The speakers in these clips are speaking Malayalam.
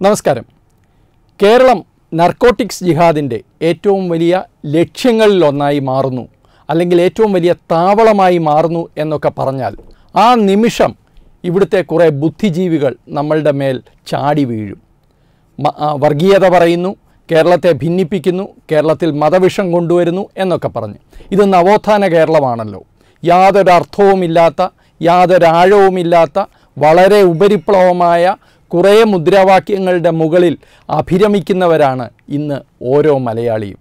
നമസ്കാരം കേരളം നർക്കോട്ടിക്സ് ജിഹാദിൻ്റെ ഏറ്റവും വലിയ ലക്ഷ്യങ്ങളിലൊന്നായി മാറുന്നു അല്ലെങ്കിൽ ഏറ്റവും വലിയ താവളമായി മാറുന്നു എന്നൊക്കെ പറഞ്ഞാൽ ആ നിമിഷം ഇവിടുത്തെ കുറേ ബുദ്ധിജീവികൾ നമ്മളുടെ മേൽ ചാടി വീഴും മ- ആ, വർഗീയത പറയുന്നു കേരളത്തെ ഭിന്നിപ്പിക്കുന്നു കേരളത്തിൽ മതവിഷം കൊണ്ടുവരുന്നു എന്നൊക്കെ പറഞ്ഞു ഇത് നവോത്ഥാന കേരളമാണല്ലോ യാതൊരു അർത്ഥവുമില്ലാത്ത യാതൊരു ആഴവുമില്ലാത്ത വളരെ ഉപരിപ്ലവമായ കുറേ മുദ്രാവാക്യങ്ങളുടെ മുകളിൽ അഭിരമിക്കുന്നവരാണ് ഇന്ന് ഓരോ മലയാളിയും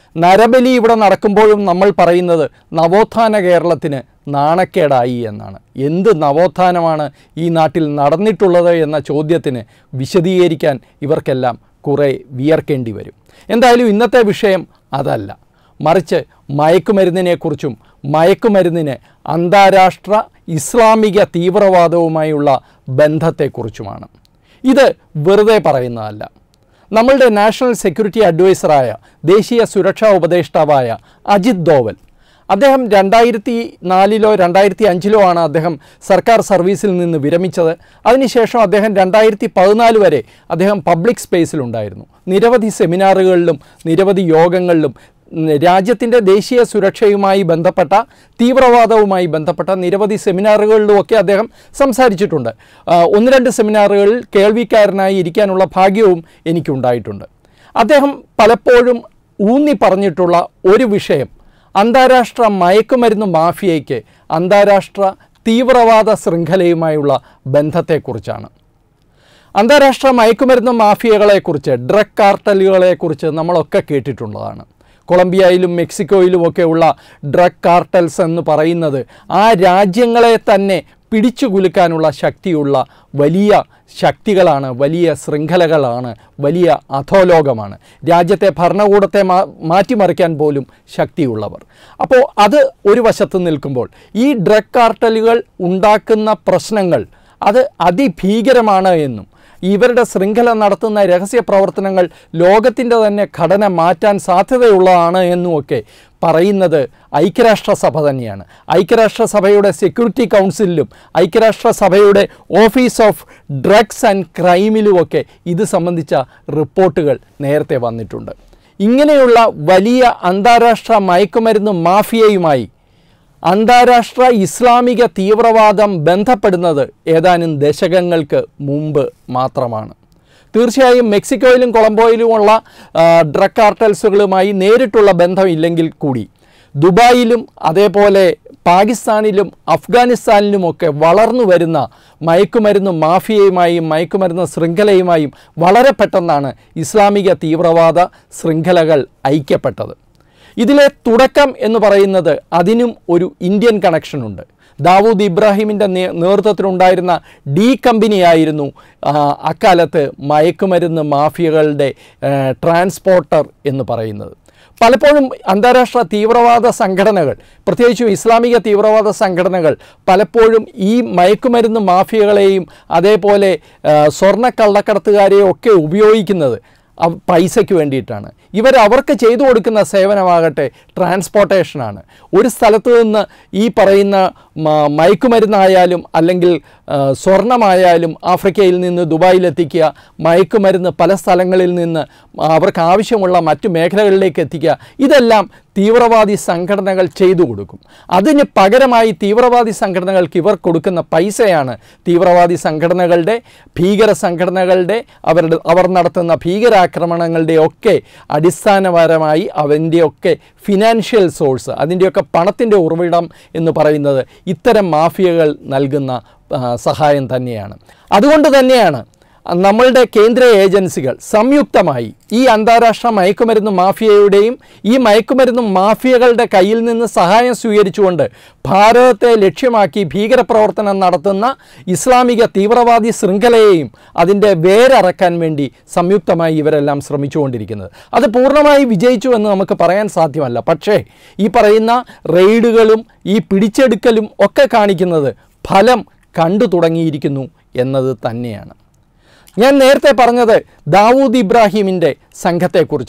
നരബലി ഇവിടെ നടക്കുമ്പോഴും നമ്മൾ പറയുന്നത് നവോത്ഥാന കേരളത്തിന് നാണക്കേടായി എന്നാണ് എന്ത് നവോത്ഥാനമാണ് ഈ നാട്ടിൽ നടന്നിട്ടുള്ളത് എന്ന ചോദ്യത്തിന് വിശദീകരിക്കാൻ ഇവർക്കെല്ലാം കുറേ വിയർക്കേണ്ടി വരും എന്തായാലും ഇന്നത്തെ വിഷയം അതല്ല മറിച്ച് മയക്കുമരുന്നിനെക്കുറിച്ചും മയക്കുമരുന്നിന് അന്താരാഷ്ട്ര ഇസ്ലാമിക തീവ്രവാദവുമായുള്ള ബന്ധത്തെക്കുറിച്ചുമാണ് ഇത് വെറുതെ പറയുന്നതല്ല നമ്മളുടെ നാഷണൽ സെക്യൂരിറ്റി അഡ്വൈസറായ ദേശീയ സുരക്ഷാ ഉപദേഷ്ടാവായ അജിത് ദോവൽ അദ്ദേഹം രണ്ടായിരത്തി നാലിലോ രണ്ടായിരത്തി അഞ്ചിലോ ആണ് അദ്ദേഹം സർക്കാർ സർവീസിൽ നിന്ന് വിരമിച്ചത് അതിനുശേഷം അദ്ദേഹം രണ്ടായിരത്തി പതിനാല് വരെ അദ്ദേഹം പബ്ലിക് സ്പേസിലുണ്ടായിരുന്നു നിരവധി സെമിനാറുകളിലും നിരവധി യോഗങ്ങളിലും ഉം, രാജ്യത്തിൻ്റെ ദേശീയ സുരക്ഷയുമായി ബന്ധപ്പെട്ട തീവ്രവാദവുമായി ബന്ധപ്പെട്ട നിരവധി സെമിനാറുകളിലുമൊക്കെ അദ്ദേഹം സംസാരിച്ചിട്ടുണ്ട് ആ, ഒന്ന് രണ്ട് സെമിനാറുകളിൽ കേൾവിക്കാരനായി ഇരിക്കാനുള്ള ഭാഗ്യവും എനിക്കുണ്ടായിട്ടുണ്ട് അദ്ദേഹം പലപ്പോഴും ഊന്നി പറഞ്ഞിട്ടുള്ള ഒരു വിഷയം അന്താരാഷ്ട്ര മയക്കുമരുന്ന് മാഫിയയ്ക്ക് അന്താരാഷ്ട്ര തീവ്രവാദ ശൃംഖലയുമായുള്ള ബന്ധത്തെക്കുറിച്ചാണ് അന്താരാഷ്ട്ര മയക്കുമരുന്ന് മാഫിയകളെക്കുറിച്ച് ഡ്രഗ് കാർട്ടലുകളെക്കുറിച്ച് നമ്മളൊക്കെ കേട്ടിട്ടുള്ളതാണ് കൊളംബിയയിലും മെക്സിക്കോയിലും ഒക്കെ ഉള്ള ഡ്രഗ് കാർട്ടൽസ് എന്ന് പറയുന്നത് ആ രാജ്യങ്ങളെ തന്നെ പിടിച്ചു കുലുക്കാനുള്ള ശക്തിയുള്ള വലിയ ശക്തികളാണ് വലിയ ശൃംഖലകളാണ് വലിയ അധോലോകമാണ് രാജ്യത്തെ ഭരണകൂടത്തെ മാ മാറ്റിമറിക്കാൻ പോലും ശക്തിയുള്ളവർ അപ്പോൾ അത് ഒരു വശത്ത് നിൽക്കുമ്പോൾ ഈ ഡ്രഗ് കാർട്ടലുകൾ ഉണ്ടാക്കുന്ന പ്രശ്നങ്ങൾ അത് അതിഭീകരമാണ് എന്നും ഇവരുടെ ശൃംഖല നടത്തുന്ന രഹസ്യ പ്രവർത്തനങ്ങൾ ലോകത്തിൻ്റെ തന്നെ ഘടന മാറ്റാൻ സാധ്യതയുള്ളതാണ് എന്നുമൊക്കെ പറയുന്നത് ഐക്യരാഷ്ട്രസഭ തന്നെയാണ് ഐക്യരാഷ്ട്രസഭയുടെ സെക്യൂരിറ്റി കൗൺസിലിലും ഐക്യരാഷ്ട്രസഭയുടെ ഓഫീസ് ഓഫ് ഡ്രഗ്സ് ആൻഡ് ക്രൈമിലുമൊക്കെ ഇത് സംബന്ധിച്ച റിപ്പോർട്ടുകൾ നേരത്തെ വന്നിട്ടുണ്ട് ഇങ്ങനെയുള്ള വലിയ അന്താരാഷ്ട്ര മയക്കുമരുന്ന് മാഫിയയുമായി അന്താരാഷ്ട്ര ഇസ്ലാമിക തീവ്രവാദം ബന്ധപ്പെടുന്നത് ഏതാനും ദശകങ്ങൾക്ക് മുമ്പ് മാത്രമാണ് തീർച്ചയായും മെക്സിക്കോയിലും കൊളംബോയിലുമുള്ള ആ, ഡ്രഗ് കാർട്ടൽസുകളുമായി നേരിട്ടുള്ള ബന്ധമില്ലെങ്കിൽ കൂടി ദുബായിലും അതേപോലെ പാകിസ്ഥാനിലും അഫ്ഗാനിസ്ഥാനിലുമൊക്കെ വളർന്നു വരുന്ന മയക്കുമരുന്ന് മാഫിയയുമായും മയക്കുമരുന്ന് ശൃംഖലയുമായും വളരെ പെട്ടെന്നാണ് ഇസ്ലാമിക തീവ്രവാദ ശൃംഖലകൾ ഐക്യപ്പെട്ടത് ഇതിലെ തുടക്കം എന്ന് പറയുന്നത് അതിനും ഒരു ഇന്ത്യൻ കണക്ഷനുണ്ട് ദാവൂദ് ഇബ്രാഹിമിൻ്റെ നേ- നേതൃത്വത്തിലുണ്ടായിരുന്ന ഡി കമ്പനിയായിരുന്നു ആ, അക്കാലത്ത് മയക്കുമരുന്ന് മാഫിയകളുടെ ആ, ട്രാൻസ്പോർട്ടർ എന്ന് പറയുന്നത് പലപ്പോഴും അന്താരാഷ്ട്ര തീവ്രവാദ സംഘടനകൾ പ്രത്യേകിച്ചും ഇസ്ലാമിക തീവ്രവാദ സംഘടനകൾ പലപ്പോഴും ഈ മയക്കുമരുന്ന് മാഫിയകളെയും അതേപോലെ ആ, സ്വർണ്ണ കള്ളക്കടത്തുകാരെയും ഒക്കെ ഉപയോഗിക്കുന്നത് അവ- പൈസയ്ക്ക് വേണ്ടിയിട്ടാണ് ഇവർ അവർക്ക് ചെയ്തു കൊടുക്കുന്ന സേവനമാകട്ടെ ട്രാൻസ്പോർട്ടേഷനാണ് ഒരു സ്ഥലത്ത് നിന്ന് ഈ പറയുന്ന മ- മയക്കുമരുന്നായാലും അല്ലെങ്കിൽ ആ, സ്വർണമായാലും ആഫ്രിക്കയിൽ നിന്ന് ദുബായിലെത്തിക്കുക മയക്കുമരുന്ന് പല സ്ഥലങ്ങളിൽ നിന്ന് അവർക്ക് ആവശ്യമുള്ള മറ്റു മേഖലകളിലേക്ക് എത്തിക്കുക ഇതെല്ലാം തീവ്രവാദി സംഘടനകൾ ചെയ്തു കൊടുക്കും അതിന് പകരമായി തീവ്രവാദി സംഘടനകൾക്ക് ഇവർ കൊടുക്കുന്ന പൈസയാണ് തീവ്രവാദി സംഘടനകളുടെ ഭീകര സംഘടനകളുടെ അവരുടെ അവർ നടത്തുന്ന ഭീകരാക്രമണങ്ങളുടെ ഒക്കെ അടിസ്ഥാനപരമായി അവൻ്റെയൊക്കെ ഫിനാൻഷ്യൽ സോഴ്സ് അതിൻ്റെയൊക്കെ പണത്തിൻ്റെ ഉറവിടം എന്ന് പറയുന്നത് ഇത്തരം മാഫിയകൾ നൽകുന്ന ആ, സഹായം തന്നെയാണ് അതുകൊണ്ട് തന്നെയാണ് നമ്മളുടെ കേന്ദ്ര ഏജൻസികൾ സംയുക്തമായി ഈ അന്താരാഷ്ട്ര മയക്കുമരുന്ന് മാഫിയയുടെയും ഈ മയക്കുമരുന്ന് മാഫിയകളുടെ കയ്യിൽ നിന്ന് സഹായം സ്വീകരിച്ചുകൊണ്ട് ഭാരതത്തെ ലക്ഷ്യമാക്കി ഭീകരപ്രവർത്തനം നടത്തുന്ന ഇസ്ലാമിക തീവ്രവാദി ശൃംഖലയെയും അതിൻ്റെ വേരറക്കാൻ വേണ്ടി സംയുക്തമായി ഇവരെല്ലാം ശ്രമിച്ചുകൊണ്ടിരിക്കുന്നത് അത് പൂർണ്ണമായി വിജയിച്ചു എന്ന് നമുക്ക് പറയാൻ സാധ്യമല്ല പക്ഷേ ഈ പറയുന്ന റെയ്ഡുകളും ഈ പിടിച്ചെടുക്കലും ഒക്കെ കാണിക്കുന്നത് ഫലം കണ്ടു തുടങ്ങിയിരിക്കുന്നു എന്നത് തന്നെയാണ് ഞാൻ നേരത്തെ പറഞ്ഞത് ദാവൂദ് ഇബ്രാഹിമിൻ്റെ സംഘത്തെക്കുറിച്ചാണ്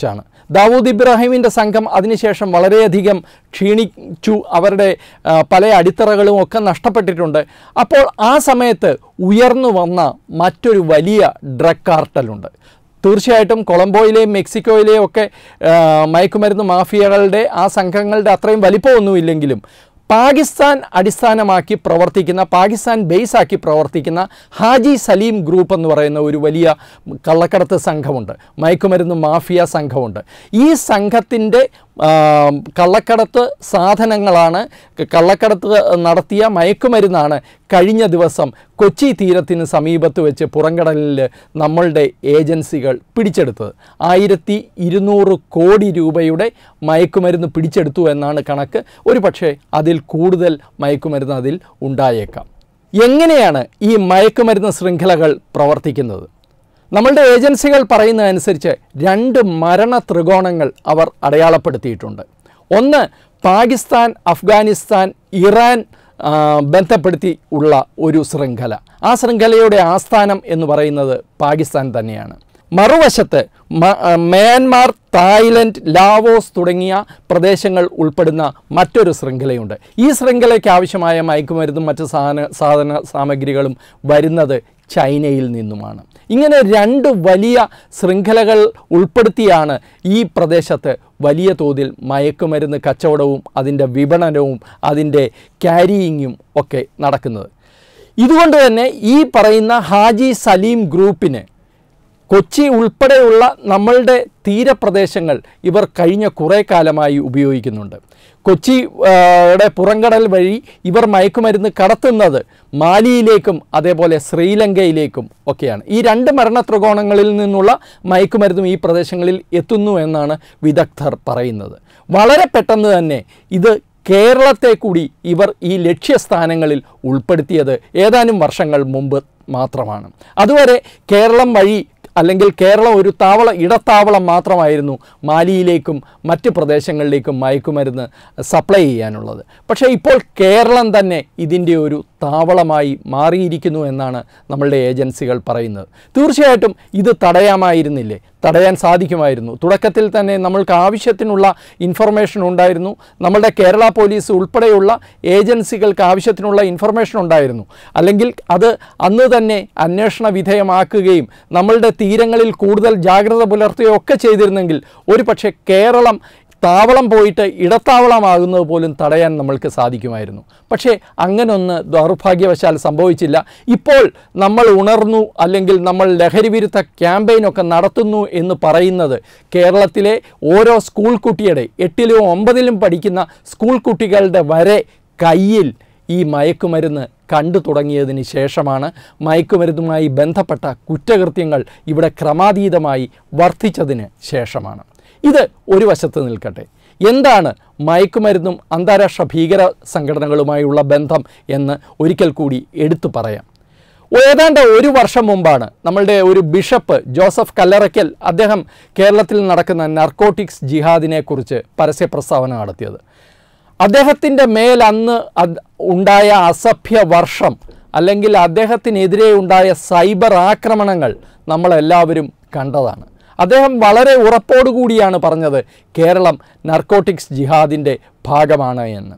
ദാവൂദ് ഇബ്രാഹിമിൻ്റെ സംഘം അതിനുശേഷം വളരെയധികം ക്ഷീണിച്ചു അവരുടെ ആ, പല അടിത്തറകളും ഒക്കെ നഷ്ടപ്പെട്ടിട്ടുണ്ട് അപ്പോൾ ആ സമയത്ത് ഉയർന്നു വന്ന മറ്റൊരു വലിയ ഡ്രഗ് കാർട്ടലുണ്ട് തീർച്ചയായിട്ടും കൊളംബോയിലെയും മെക്സിക്കോയിലെയും ഒക്കെ ആ, മയക്കുമരുന്ന് മാഫിയകളുടെ ആ സംഘങ്ങളുടെ അത്രയും വലിപ്പമൊന്നുമില്ലെങ്കിലും പാകിസ്ഥാൻ അടിസ്ഥാനമാക്കി പ്രവർത്തിക്കുന്ന പാകിസ്ഥാൻ ബേസ് ആക്കി പ്രവർത്തിക്കുന്ന ഹാജി സലീം ഗ്രൂപ്പ് എന്ന് പറയുന്ന ഒരു വലിയ കള്ളക്കടത്ത് സംഘമുണ്ട് മയക്കുമരുന്ന് മാഫിയ സംഘമുണ്ട് ഈ സംഘത്തിൻ്റെ ആ, കള്ളക്കടത്ത് സാധനങ്ങളാണ് ക- കള്ളക്കടത്ത് നടത്തിയ മയക്കുമരുന്നാണ് കഴിഞ്ഞ ദിവസം കൊച്ചി തീരത്തിന് സമീപത്ത് വെച്ച് പുറംകടലിൽ നമ്മളുടെ ഏജൻസികൾ പിടിച്ചെടുത്തത് ആയിരത്തി ഇരുന്നൂറ് കോടി രൂപയുടെ മയക്കുമരുന്ന് പിടിച്ചെടുത്തു എന്നാണ് കണക്ക് ഒരു പക്ഷേ അതിൽ കൂടുതൽ മയക്കുമരുന്ന് അതിൽ ഉണ്ടായേക്കാം എങ്ങനെയാണ് ഈ മയക്കുമരുന്ന് ശൃംഖലകൾ പ്രവർത്തിക്കുന്നത് നമ്മളുടെ ഏജൻസികൾ പറയുന്നതനുസരിച്ച് രണ്ട് മരണ ത്രികോണങ്ങൾ അവർ അടയാളപ്പെടുത്തിയിട്ടുണ്ട് ഒന്ന് പാകിസ്ഥാൻ അഫ്ഗാനിസ്ഥാൻ ഇറാൻ ആ, ബന്ധപ്പെടുത്തി ഉള്ള ഒരു ശൃംഖല ആ ശൃംഖലയുടെ ആസ്ഥാനം എന്ന് പറയുന്നത് പാകിസ്ഥാൻ തന്നെയാണ് മറുവശത്ത് മ- ആ, മ്യാൻമാർ തായ്ലൻഡ് ലാവോസ് തുടങ്ങിയ പ്രദേശങ്ങൾ ഉൾപ്പെടുന്ന മറ്റൊരു ശൃംഖലയുണ്ട് ഈ ശൃംഖലയ്ക്ക് ആവശ്യമായ മയക്കുമരുന്നും മറ്റ് സാധന സാധന സാമഗ്രികളും വരുന്നത് ചൈനയിൽ നിന്നുമാണ് ഇങ്ങനെ രണ്ട് വലിയ ശൃംഖലകൾ ഉൾപ്പെടുത്തിയാണ് ഈ പ്രദേശത്ത് വലിയ തോതിൽ മയക്കുമരുന്ന് കച്ചവടവും അതിൻ്റെ വിപണനവും അതിൻ്റെ ക്യാരിയിങ്ങും ഒക്കെ നടക്കുന്നത് ഇതുകൊണ്ട് തന്നെ ഈ പറയുന്ന ഹാജി സലീം ഗ്രൂപ്പിന് കൊച്ചി ഉൾപ്പെടെയുള്ള നമ്മളുടെ തീരപ്രദേശങ്ങൾ ഇവർ കഴിഞ്ഞ കുറേ കാലമായി ഉപയോഗിക്കുന്നുണ്ട് കൊച്ചി ആ, യുടെ പുറംകടൽ വഴി ഇവർ മയക്കുമരുന്ന് കടത്തുന്നത് മാലിയിലേക്കും അതേപോലെ ശ്രീലങ്കയിലേക്കും ഒക്കെയാണ് ഈ രണ്ട് മരണ ത്രികോണങ്ങളിൽ നിന്നുള്ള മയക്കുമരുന്നും ഈ പ്രദേശങ്ങളിൽ എത്തുന്നു എന്നാണ് വിദഗ്ധർ പറയുന്നത് വളരെ പെട്ടെന്ന് തന്നെ ഇത് കേരളത്തെ കൂടി ഇവർ ഈ ലക്ഷ്യസ്ഥാനങ്ങളിൽ ഉൾപ്പെടുത്തിയത് ഏതാനും വർഷങ്ങൾ മുമ്പ് മാത്രമാണ് അതുവരെ കേരളം വഴി അല്ലെങ്കിൽ കേരളം ഒരു താവള ഇടത്താവളം മാത്രമായിരുന്നു മാലിയിലേക്കും മറ്റ് പ്രദേശങ്ങളിലേക്കും മയക്കുമരുന്ന് സപ്ലൈ ചെയ്യാനുള്ളത് പക്ഷേ ഇപ്പോൾ കേരളം തന്നെ ഇതിൻ്റെ ഒരു താവളമായി മാറിയിരിക്കുന്നു എന്നാണ് നമ്മളുടെ ഏജൻസികൾ പറയുന്നത് തീർച്ചയായിട്ടും ഇത് തടയാമായിരുന്നില്ലേ തടയാൻ സാധിക്കുമായിരുന്നു തുടക്കത്തിൽ തന്നെ നമ്മൾക്ക് ആവശ്യത്തിനുള്ള ഇൻഫർമേഷൻ ഉണ്ടായിരുന്നു നമ്മളുടെ കേരള പോലീസ് ഉൾപ്പെടെയുള്ള ഏജൻസികൾക്ക് ആവശ്യത്തിനുള്ള ഇൻഫർമേഷൻ ഉണ്ടായിരുന്നു അല്ലെങ്കിൽ അത് അന്ന് തന്നെ അന്വേഷണ വിധേയമാക്കുകയും നമ്മളുടെ തീരങ്ങളിൽ കൂടുതൽ ജാഗ്രത പുലർത്തുകയോ ഒക്കെ ചെയ്തിരുന്നെങ്കിൽ ഒരു പക്ഷേ കേരളം താവളം പോയിട്ട് ഇടത്താവളമാകുന്നത് പോലും തടയാൻ നമ്മൾക്ക് സാധിക്കുമായിരുന്നു പക്ഷേ അങ്ങനൊന്ന് ദൗർഭാഗ്യവശാൽ സംഭവിച്ചില്ല ഇപ്പോൾ നമ്മൾ ഉണർന്നു അല്ലെങ്കിൽ നമ്മൾ ലഹരി വിരുദ്ധ ക്യാമ്പയിനൊക്കെ നടത്തുന്നു എന്ന് പറയുന്നത് കേരളത്തിലെ ഓരോ സ്കൂൾ കുട്ടിയുടെ എട്ടിലും ഒമ്പതിലും പഠിക്കുന്ന സ്കൂൾ കുട്ടികളുടെ വരെ കയ്യിൽ ഈ മയക്കുമരുന്ന് കണ്ടു തുടങ്ങിയതിന് ശേഷമാണ് മയക്കുമരുന്നുമായി ബന്ധപ്പെട്ട കുറ്റകൃത്യങ്ങൾ ഇവിടെ ക്രമാതീതമായി വർദ്ധിച്ചതിന് ശേഷമാണ് ഇത് ഒരു വശത്ത് നിൽക്കട്ടെ എന്താണ് മയക്കുമരുന്നും അന്താരാഷ്ട്ര ഭീകര സംഘടനകളുമായുള്ള ബന്ധം എന്ന് ഒരിക്കൽ കൂടി എടുത്തു പറയാം ഏതാണ്ട് ഒരു വർഷം മുമ്പാണ് നമ്മളുടെ ഒരു ബിഷപ്പ് ജോസഫ് കല്ലറയ്ക്കൽ അദ്ദേഹം കേരളത്തിൽ നടക്കുന്ന നർക്കോട്ടിക്സ് ജിഹാദിനെക്കുറിച്ച് പരസ്യ പ്രസ്താവന നടത്തിയത് അദ്ദേഹത്തിൻ്റെ മേൽ അന്ന് അത് ഉണ്ടായ അസഭ്യ വർഷം അല്ലെങ്കിൽ അദ്ദേഹത്തിനെതിരെ ഉണ്ടായ സൈബർ ആക്രമണങ്ങൾ നമ്മളെല്ലാവരും കണ്ടതാണ് അദ്ദേഹം വളരെ ഉറപ്പോടുകൂടിയാണ് പറഞ്ഞത് കേരളം നർക്കോട്ടിക്സ് ജിഹാദിൻ്റെ ഭാഗമാണ് എന്ന്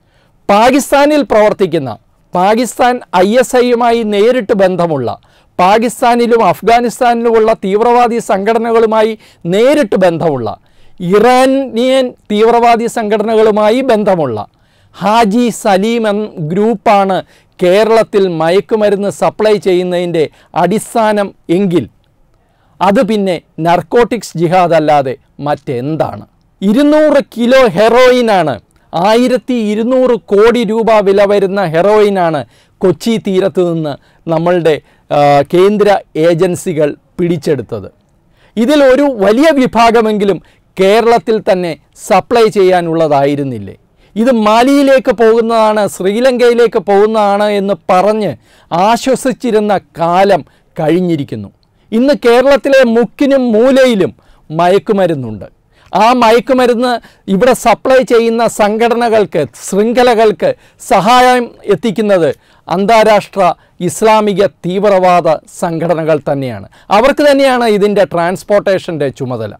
പാകിസ്ഥാനിൽ പ്രവർത്തിക്കുന്ന പാകിസ്ഥാൻ ഐ എസ് ഐയുമായി നേരിട്ട് ബന്ധമുള്ള പാകിസ്ഥാനിലും അഫ്ഗാനിസ്ഥാനിലുമുള്ള തീവ്രവാദി സംഘടനകളുമായി നേരിട്ട് ബന്ധമുള്ള ഇറാനിയൻ തീവ്രവാദി സംഘടനകളുമായി ബന്ധമുള്ള ഹാജി സലീം എന്ന ഗ്രൂപ്പാണ് കേരളത്തിൽ മയക്കുമരുന്ന് സപ്ലൈ ചെയ്യുന്നതിൻ്റെ അടിസ്ഥാനം എങ്കിൽ അത് പിന്നെ നർക്കോട്ടിക്സ് ജിഹാദ് അല്ലാതെ മറ്റെന്താണ് ഇരുന്നൂറ് കിലോ ഹെറോയിനാണ് ആയിരത്തി ഇരുന്നൂറ് കോടി രൂപ വില വരുന്ന ഹെറോയിനാണ് കൊച്ചി തീരത്ത് നിന്ന് നമ്മളുടെ ആ, കേന്ദ്ര ഏജൻസികൾ പിടിച്ചെടുത്തത് ഇതിൽ ഒരു വലിയ വിഭാഗമെങ്കിലും കേരളത്തിൽ തന്നെ സപ്ലൈ ചെയ്യാനുള്ളതായിരുന്നില്ലേ ഇത് മാലിയിലേക്ക് പോകുന്നതാണ് ശ്രീലങ്കയിലേക്ക് പോകുന്നതാണ് എന്ന് പറഞ്ഞ് ആശ്വസിച്ചിരുന്ന കാലം കഴിഞ്ഞിരിക്കുന്നു ഇന്ന് കേരളത്തിലെ മുക്കിനും മൂലയിലും മയക്കുമരുന്നുണ്ട് ആ മയക്കുമരുന്ന് ഇവിടെ സപ്ലൈ ചെയ്യുന്ന സംഘടനകൾക്ക് ശൃംഖലകൾക്ക് സഹായം എത്തിക്കുന്നത് അന്താരാഷ്ട്ര ഇസ്ലാമിക തീവ്രവാദ സംഘടനകൾ തന്നെയാണ് അവർക്ക് തന്നെയാണ് ഇതിൻ്റെ ട്രാൻസ്പോർട്ടേഷൻ്റെ ചുമതല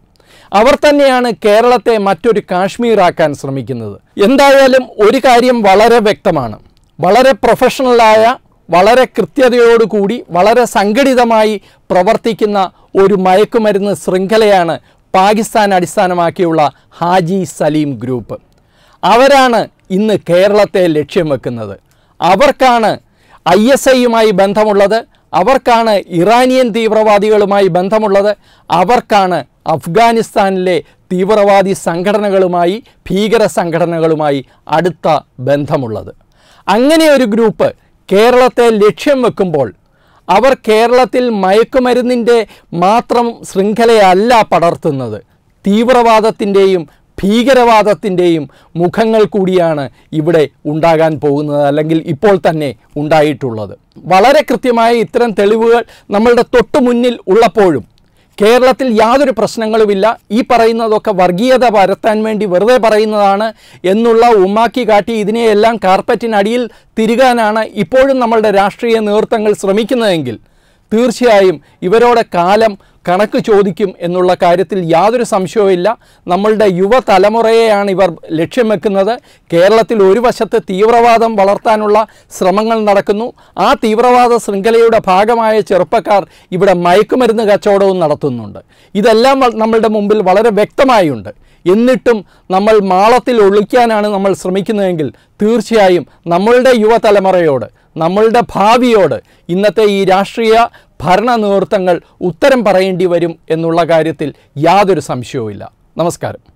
അവർ തന്നെയാണ് കേരളത്തെ മറ്റൊരു കാശ്മീരാക്കാൻ ശ്രമിക്കുന്നത് എന്തായാലും ഒരു കാര്യം വളരെ വ്യക്തമാണ് വളരെ പ്രൊഫഷണലായ വളരെ കൃത്യതയോടുകൂടി വളരെ സംഘടിതമായി പ്രവർത്തിക്കുന്ന ഒരു മയക്കുമരുന്ന് ശൃംഖലയാണ് പാകിസ്ഥാൻ അടിസ്ഥാനമാക്കിയുള്ള ഹാജി സലീം ഗ്രൂപ്പ് അവരാണ് ഇന്ന് കേരളത്തെ ലക്ഷ്യം വെക്കുന്നത് അവർക്കാണ് ഐ എസ് ഐയുമായി ബന്ധമുള്ളത് അവർക്കാണ് ഇറാനിയൻ തീവ്രവാദികളുമായി ബന്ധമുള്ളത് അവർക്കാണ് അഫ്ഗാനിസ്ഥാനിലെ തീവ്രവാദി സംഘടനകളുമായി ഭീകര സംഘടനകളുമായി അടുത്ത ബന്ധമുള്ളത് അങ്ങനെ ഒരു ഗ്രൂപ്പ് കേരളത്തെ ലക്ഷ്യം വെക്കുമ്പോൾ അവർ കേരളത്തിൽ മയക്കുമരുന്നിൻ്റെ മാത്രം ശൃംഖലയല്ല പടർത്തുന്നത് തീവ്രവാദത്തിൻ്റെയും ഭീകരവാദത്തിൻ്റെയും മുഖങ്ങൾ കൂടിയാണ് ഇവിടെ ഉണ്ടാകാൻ പോകുന്നത് അല്ലെങ്കിൽ ഇപ്പോൾ തന്നെ ഉണ്ടായിട്ടുള്ളത് വളരെ കൃത്യമായ ഇത്തരം തെളിവുകൾ നമ്മളുടെ തൊട്ടു മുന്നിൽ ഉള്ളപ്പോഴും കേരളത്തിൽ യാതൊരു പ്രശ്നങ്ങളുമില്ല ഈ പറയുന്നതൊക്കെ വർഗീയത പരത്താൻ വേണ്ടി വെറുതെ പറയുന്നതാണ് എന്നുള്ള ഉമ്മാക്കി കാട്ടി ഇതിനെയെല്ലാം കാർപ്പറ്റിനടിയിൽ തിരുകാനാണ് ഇപ്പോഴും നമ്മളുടെ രാഷ്ട്രീയ നേതൃത്വങ്ങൾ ശ്രമിക്കുന്നതെങ്കിൽ തീർച്ചയായും ഇവരോടെ കാലം കണക്ക് ചോദിക്കും എന്നുള്ള കാര്യത്തിൽ യാതൊരു സംശയവുമില്ല നമ്മളുടെ യുവതലമുറയെയാണ് ഇവർ ലക്ഷ്യം വെക്കുന്നത് കേരളത്തിൽ ഒരു വശത്ത് തീവ്രവാദം വളർത്താനുള്ള ശ്രമങ്ങൾ നടക്കുന്നു ആ തീവ്രവാദ ശൃംഖലയുടെ ഭാഗമായ ചെറുപ്പക്കാർ ഇവിടെ മയക്കുമരുന്ന് കച്ചവടവും നടത്തുന്നുണ്ട് ഇതെല്ലാം വ- നമ്മളുടെ മുമ്പിൽ വളരെ വ്യക്തമായുണ്ട് എന്നിട്ടും നമ്മൾ മാളത്തിൽ ഒളിക്കാനാണ് നമ്മൾ ശ്രമിക്കുന്നതെങ്കിൽ തീർച്ചയായും നമ്മളുടെ യുവതലമുറയോട് നമ്മളുടെ ഭാവിയോട് ഇന്നത്തെ ഈ രാഷ്ട്രീയ ഭരണ നേതൃത്വങ്ങൾ ഉത്തരം പറയേണ്ടി വരും എന്നുള്ള കാര്യത്തിൽ യാതൊരു സംശയവുമില്ല നമസ്കാരം